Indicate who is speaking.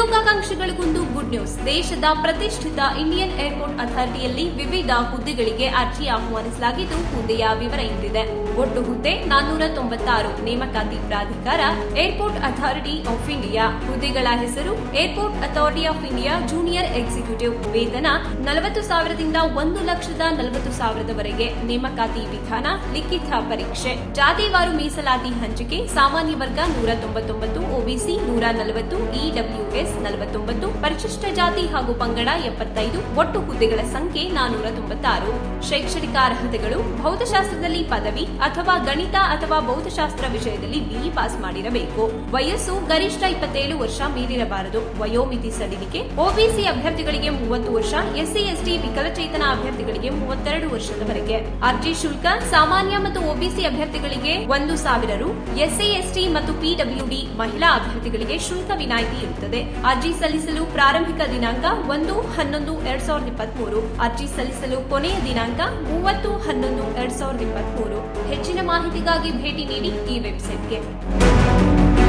Speaker 1: ಉದ್ಯೋಗಾಕಾಂಕ್ಷಿಗಳಿಗೊಂದು good news ದೇಶದ ಪ್ರತಿಷ್ಠಿತ Indian airport ಅಥಾರಿಟಿಯಲ್ಲಿ ವಿವಿಧ ಹುದ್ದೆಗಳಿಗೆ ಅರ್ಜಿ ಆಹ್ವಾನಿಸಲಾಗಿದ್ದು ಹುದ್ದೆಯ ವಿವರ ಇಂತಿದೆ ಒಟ್ಟು ಹುದ್ದೆ ನಾನ್ನೂರ ತೊಂಬತ್ತಾರು ನೇಮಕಾತಿ ಪ್ರಾಧಿಕಾರ ಏರ್ಪೋರ್ಟ್ ಅಥಾರಿಟಿ ಆಫ್ ಇಂಡಿಯಾ ಹುದ್ದೆಗಳ ಹೆಸರು airport authority of India junior executive ವೇತನ ನಲವತ್ತು ಸಾವಿರದಿಂದ ಒಂದು ಲಕ್ಷದ ನಲವತ್ತು ಸಾವಿರದವರೆಗೆ ನೇಮಕಾತಿ ವಿಧಾನ ಲಿಖಿತ ಪರೀಕ್ಷೆ ಜಾತಿವಾರು ಮೀಸಲಾತಿ ಹಂಚಿಕೆ ಸಾಮಾನ್ಯ ವರ್ಗ ನೂರ ತೊಂಬತ್ತೊಂಬತ್ತು ಒಬಿಸಿ ನೂರ ನಲವತ್ತು ಇಡಬ್ಲ್ಯೂಎಸ್ ನಲವತ್ತೊಂಬತ್ತು ಪರಿಶಿಷ್ಟ ಜಾತಿ ಹಾಗೂ ಪಂಗಡ ಎಪ್ಪತ್ತೈದು ಒಟ್ಟು ಹುದ್ದೆಗಳ ಸಂಖ್ಯೆ ನಾನೂರ ತೊಂಬತ್ತಾರು ಶೈಕ್ಷಣಿಕ ಅರ್ಹತೆಗಳು ಭೌತಶಾಸ್ತ್ರದಲ್ಲಿ ಪದವಿ ಅಥವಾ ಗಣಿತ ಅಥವಾ ಭೌತಶಾಸ್ತ್ರ ವಿಷಯದಲ್ಲಿ ಬಿಇ ಪಾಸ್ ಮಾಡಿರಬೇಕು ವಯಸ್ಸು ಗರಿಷ್ಠ ಇಪ್ಪತ್ತೇಳು ವರ್ಷ ಮೀರಿರಬಾರದು ವಯೋಮಿತಿ ಸಡಿಲಿಕೆ ಒಬಿಸಿ ಅಭ್ಯರ್ಥಿಗಳಿಗೆ ಮೂವತ್ತು ವರ್ಷ ಎಸ್ಸಿ ಎಸ್ಟಿ ವಿಕಲಚೇತನ ಅಭ್ಯರ್ಥಿಗಳಿಗೆ ಮೂವತ್ತೆರಡು ವರ್ಷದವರೆಗೆ ಅರ್ಜಿ ಶುಲ್ಕ ಸಾಮಾನ್ಯ ಮತ್ತು ಒಬಿಸಿ ಅಭ್ಯರ್ಥಿಗಳಿಗೆ ಒಂದು ಸಾವಿರ ರು ಎಸ್ಸಿ ಎಸ್ಟಿ ಮತ್ತು ಪಿಡಬ್ಲ್ಯೂಡಿ ಮಹಿಳಾ ಅಭ್ಯರ್ಥಿಗಳಿಗೆ ಶುಲ್ಕ ವಿನಾಯಿತಿ ಇರುತ್ತದೆ ಅರ್ಜಿ ಸಲ್ಲಿಸಲು ಪ್ರಾರಂಭಿಕ ದಿನಾಂಕ ಒಂದು ಹನ್ನೊಂದು ಎರಡ್ ಸಾವಿರದ ಇಪ್ಪತ್ಮೂರು ಅರ್ಜಿ ಸಲ್ಲಿಸಲು ಕೊನೆಯ ದಿನಾಂಕ ಮೂವತ್ತು ಹನ್ನೊಂದು ಎರಡ್ ಸಾವಿರದ ಇಪ್ಪತ್ಮೂರು ಹೆಚ್ಚಿನ ಮಾಹಿತಿಗಾಗಿ ಭೇಟಿ ನೀಡಿ ಈ ವೆಬ್ಸೈಟ್ಗೆ